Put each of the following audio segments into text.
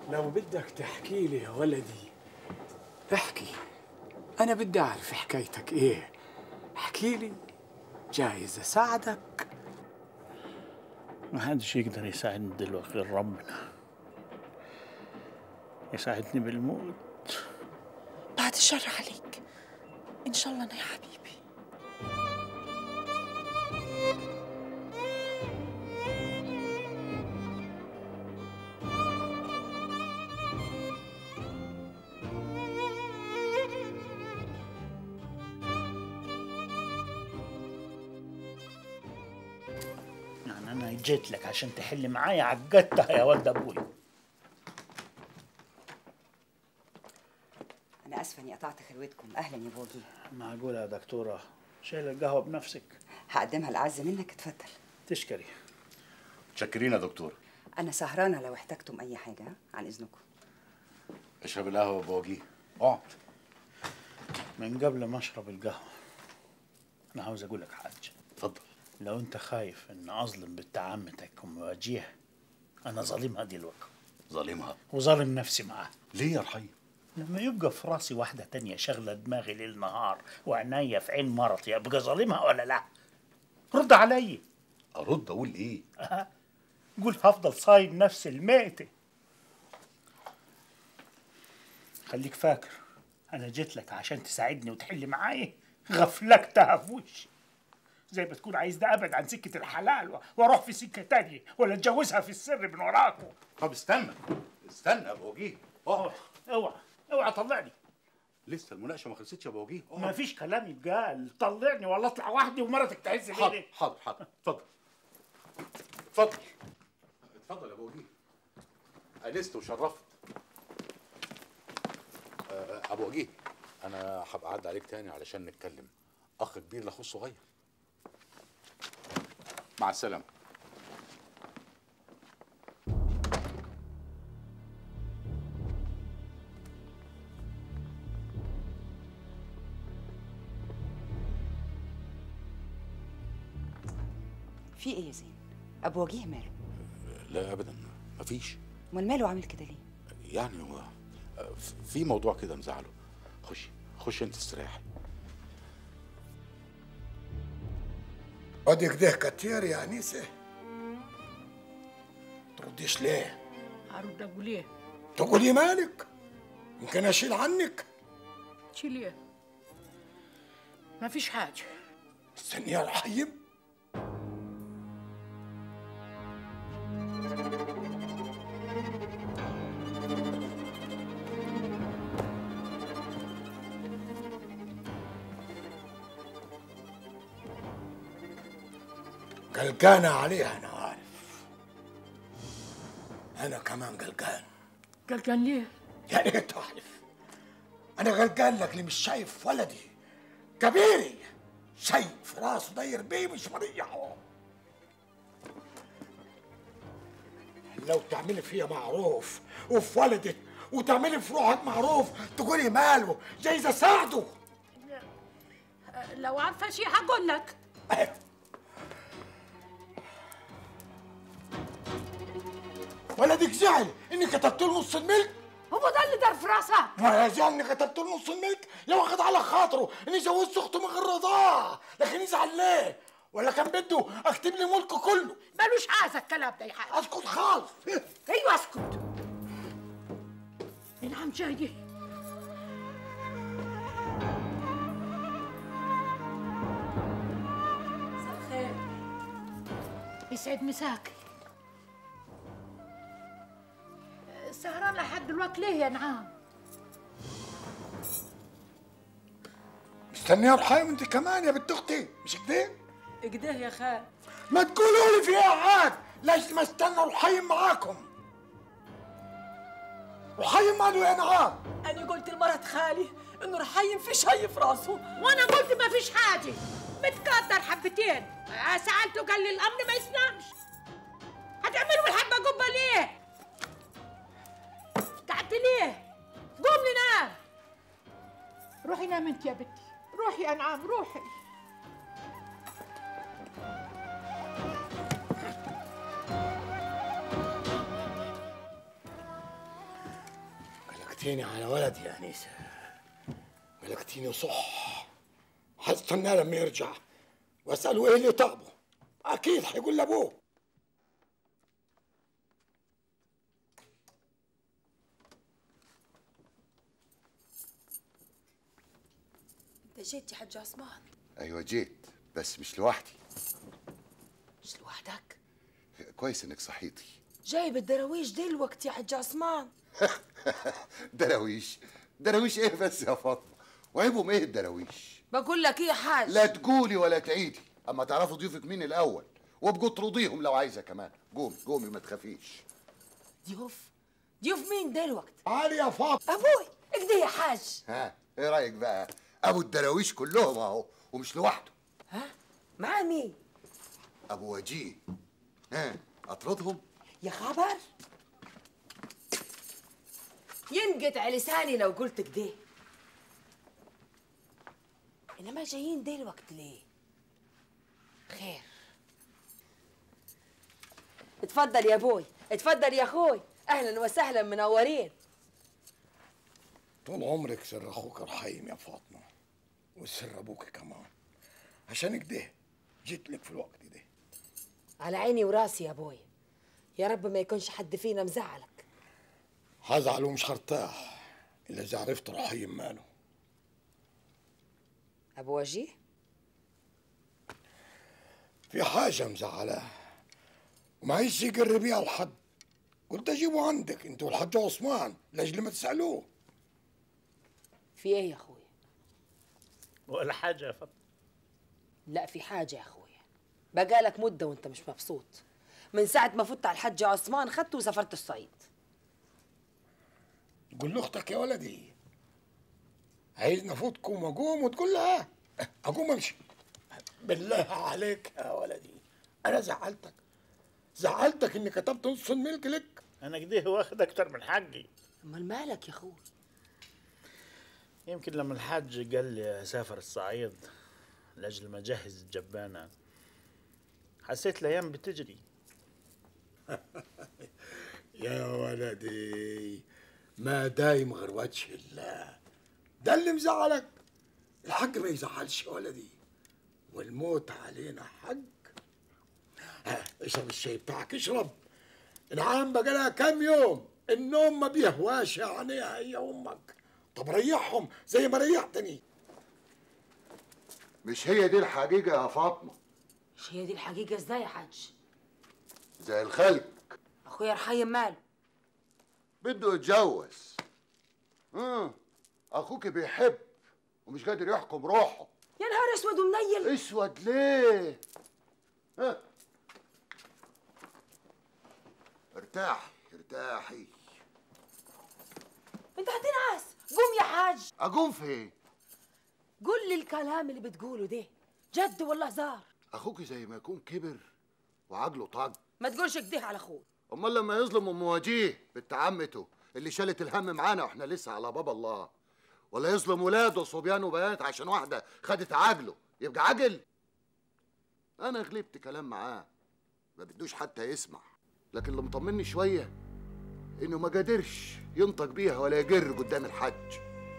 لو بدك تحكي لي يا ولدي احكي أنا بدي أعرف حكايتك إيه احكي لي جايز أساعدك ما حدش يقدر يساعدني دلوقتي غير ربنا يساعدني بالموت بعد الشر عليك ان شاء الله انا يا حبيبي يعني انا جيت لك عشان تحل معايا عقدتها يا ولد ابوي أنا آسفة إني قطعت خلوتكم أهلا يا بوجي معقولة يا دكتورة شايل القهوة بنفسك هقدمها الأعز منك اتفضل تشكري متشكرين يا دكتور أنا سهرانة لو احتجتم أي حاجة عن إذنكم اشرب القهوه بوجيه اقعد من قبل ما اشرب القهوة انا عاوز اقول لك حاجة اتفضل لو انت خايف ان اظلم بنت عمتك ام وجيه انا ظالمها دلوقتي ظالمها وظالم نفسي معاها ليه يا رحيم لما يبقى في راسي واحدة تانية شغلة دماغي ليل نهار وعناية في عين مرتي ابقى ظالمها ولا لا؟ رد علي ارد اقول ايه أه. قول هفضل صايم نفس الميتة خليك فاكر انا جيت لك عشان تساعدني وتحل معايا غفلكتها في وشي زي ما تكون عايز ده ابعد عن سكة الحلال و- واروح في سكة تانية ولا اتجوزها في السر من وراكم طب استنى استنى يا بوجيه اقعد اوعى اوعى طلعني لسه المناقشه ما خلصتش يا بوجيه اقعد. ما فيش كلام يتقال طلعني ولا اطلع وحدي ومرتك تعز حاضر ليه حاضر حاضر اتفضل اتفضل اتفضل يا بوجيه انست وشرفت آه، ابو وجيه انا هبقى اعدي عليك تاني علشان نتكلم اخ كبير لاخوه الصغير مع السلامه في إيه يا زين؟ أبو وجيه ماله؟ لا ابدا مفيش أمال ماله عامل كده ليه؟ يعني هو آه، في موضوع كده مزعله خشي خشي انت استريحي ادي كده كتير يا انيسه ترديش ليه هرد اقول ايه تقولي مالك يمكن اشيل عنك تشيل ايه ما فيش حاجه استني يا رحيم قلقانة عليها أنا عارف أنا كمان قلقان قال كان ليه يا ريت أحلف أنا قلقان لك اللي مش شايف ولدي كبيري شايف راسه داير بيه مش مريحه لو تعملي فيها معروف وفي ولدك وتعملي في روحك معروف تقولي ماله جايز اساعده أه، لو عارفه شيء هقول لك ولدك زعل اني كتبت له نص الملك هو ده اللي دار في راسك ما زعل اني كتبت له نص الملك لو واخد على خاطره اني جوزت اخته من غير رضاعه لكن يزعل ليه ولا كان بده اكتب لي ملكه كله ملوش عايزه الكلام ده يا حاج اسكت خالص ايوه اسكت انعم جاي خير يسعد مساكي سهران لحد دلوقتي ليه يا نعام مستنيه رحيم انت كمان يا بنت اختي مش كده اجده يا خال ما تقولوا لي فيها عاد ليش ما استنى رحيم معاكم رحيم ماله يا نعام انا قلت لمرات خالي انه رحيم في شي في راسه وانا قلت ما فيش حاجه متقدر حبتين آه، سالته قال لي الامر ما يسلمش هتعملوا الحبه قبه ليه قعدت ليه قوم ننام روحي نام انت يا بنتي روحي يا انعام روحي ملكتيني على ولدي يا انسه ملكتيني صح هستناه لما يرجع واساله ايه اللي طلبه اكيد هيقول لابوه انت جيت يا حاج عثمان ايوه جيت بس مش لوحدي مش لوحدك كويس انك صحيتي جايب الدراويش دلوقتي يا حاج عثمان دراويش دراويش ايه بس يا فاطمه وعيبهم ايه الدراويش بقول لك ايه يا حاج لا تقولي ولا تعيدي اما تعرفوا ضيوفك مين الاول وابقوا ترضيهم لو عايزه كمان قومي قومي ما تخافيش ضيوف ضيوف مين دلوقتي تعالي يا فاطمه ابوي اكده يا حاج ها ايه رايك بقى ابو الدراويش كلهم اهو ومش لوحده ها مع مين ابو وجيه ها اطردهم يا خبر ينقطع لساني لو قلت كده انما جايين دلوقتي ليه خير اتفضل يا ابوي اتفضل يا اخوي اهلا وسهلا منورين طول عمرك سر اخوك رحيم يا فاطمه وسر ابوك كمان عشان كده جيت لك في الوقت ده على عيني وراسي يا ابوي يا رب ما يكونش حد فينا مزعلك هزعل ومش هرتاح الا اذا عرفت رحيم ماله ابو وجيه في حاجه مزعلاه ومعيش يقر بيها لحد قلت اجيبه عندك انت والحاج عثمان لاجل ما تسالوه في ايه يا اخوي ولا حاجه يا فاطمه لا في حاجة يا أخويا بقالك مدة وأنت مش مبسوط من ساعة ما فت على الحج عثمان خدته وسافرت الصعيد قول لاختك يا ولدي عايز نفوتكم واقوم وتقول لها اقوم امشي بالله عليك يا ولدي انا زعلتك زعلتك اني كتبت نص الملك لك انا كده واخد اكتر من حقي أمال مالك يا أخوي يمكن لما الحاج قال لي اسافر الصعيد لاجل ما اجهز الجبانه حسيت الايام بتجري يا ولدي ما دايم غير وجه الله ده اللي مزعلك الحق ما يزعلش يا ولدي والموت علينا حق ها اشرب الشاي بتاعك اشرب العام بقى لها كام يوم النوم ما بيهواش يعني هي امك طب ريحهم زي ما ريحتني مش هي دي الحقيقه يا فاطمه مش هي دي الحقيقة إزاي يا حاج زي الخلق أخويا رحيم ماله بده يتجوز اه اخوك بيحب ومش قادر يحكم روحه يا نهار أسود ومنيل اسود ليه ها ارتاحي ارتاحي أنت هتنعس قوم يا حاج اقوم فين قول لي الكلام اللي بتقوله ده جد ولا هزار اخوك زي ما يكون كبر وعقله طاق ما تقولش كده على أخوي امال لما يظلم ام وجيه بنت عمته اللي شالت الهم معانا واحنا لسه على باب الله ولا يظلم ولاده صبيان وبنات عشان واحده خدت عجله يبقى عجل انا غلبت كلام معاه ما بدوش حتى يسمع لكن اللي مطمني شويه انه ما قادرش ينطق بيها ولا يجر قدام الحج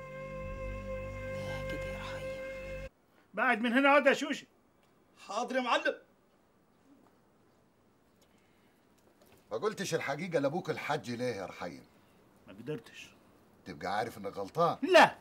كده يا رحيم بعد من هنا وده شوشي حاضر يا معلم ما قلتش الحقيقه لابوك الحج ليه يا رحيم ما قدرتش تبقى عارف انك غلطان لا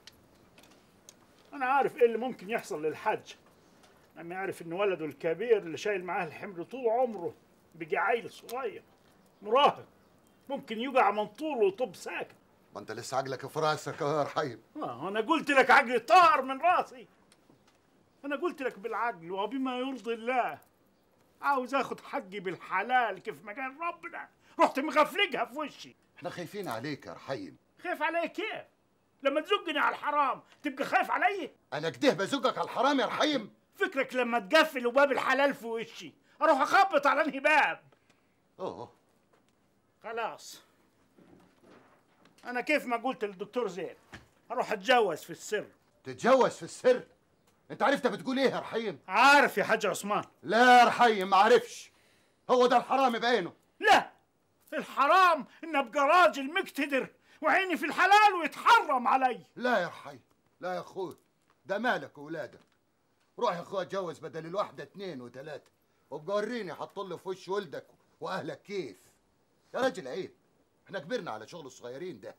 انا عارف ايه اللي ممكن يحصل للحج لما يعرف ان ولده الكبير اللي شايل معاه الحمل طول عمره بقى عيل صغير مراهق ممكن يقع من طوله ويطب ساكت ما انت لسه عقلك في راسك يا رحيم آه انا قلت لك عقلي طار من راسي انا قلت لك بالعقل وبما يرضي الله عاوز اخد حقي بالحلال كيف ما قال ربنا رحت مغفلقها في وشي احنا خايفين عليك يا رحيم خايف علي كيف لما تزقني على الحرام تبقى خايف علي انا كده بزقك على الحرام يا رحيم فكرك لما تقفل وباب الحلال في وشي اروح اخبط على انهي باب اوه خلاص انا كيف ما قلت للدكتور زين اروح اتجوز في السر تتجوز في السر انت عرفت بتقول ايه يا رحيم عارف يا حاج عثمان لا يا رحيم ما عرفش هو ده الحرام بعينه لا الحرام ان ابقى راجل مقتدر وعيني في الحلال ويتحرم علي لا يا حي لا يا اخوي ده مالك وولادك روح يا اخويا اتجوز بدل الواحده اتنين وتلاته وابقى وريني حط في وش ولدك واهلك كيف يا راجل عيب احنا كبرنا على شغل الصغيرين ده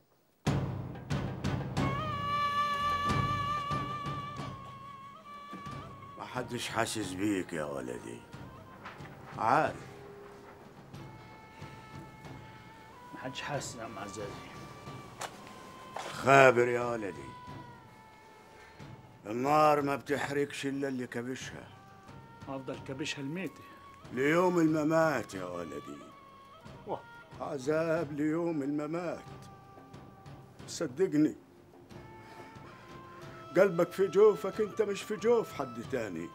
ما حدش حاسس بيك يا ولدي عارف ما حدش حاسس يا عم عزازي خابر يا ولدي النار ما بتحرقش الا اللي كبشها افضل كبشها الميتة ليوم الممات يا ولدي واه. عذاب ليوم الممات صدقني قلبك في جوفك انت مش في جوف حد تاني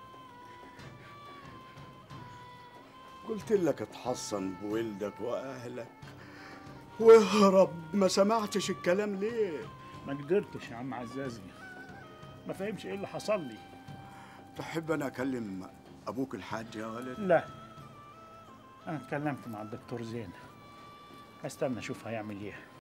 قلت لك اتحصن بولدك واهلك واهرب ما سمعتش الكلام ليه ما قدرتش يا عم عزازي ما فهمش ايه اللي حصل لي تحب انا اكلم ابوك الحاج يا ولد لا انا اتكلمت مع الدكتور زين هستنى اشوف هيعمل ايه